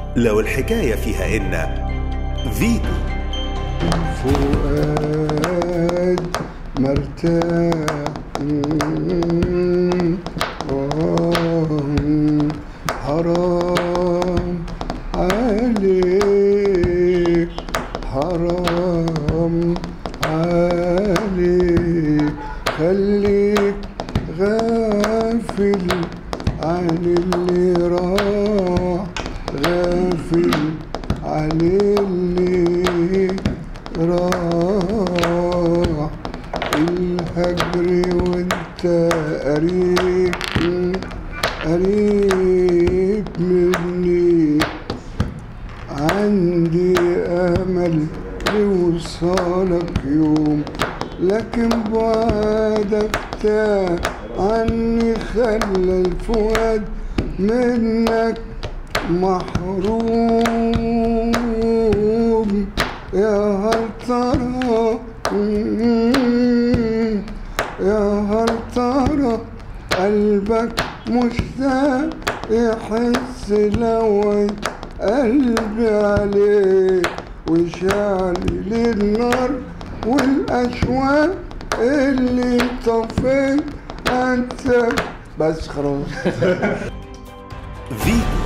لو الحكاية فيها إن فيتو فؤاد مرتاح مم. آه. حرام عليك حرام عليك خليك غافل عن اللي راح غافل عن اللي راح الهجر وانت قريب قريب مني عندي امل لوصالك يوم لكن بعدك تاه عني خلى الفؤاد منك محروم يا هل ترى يا هل ترى قلبك مشتاق يحس لو قلبي عليه وشعل النار والأشواق اللي طفيت أنت بس خلاص فيتو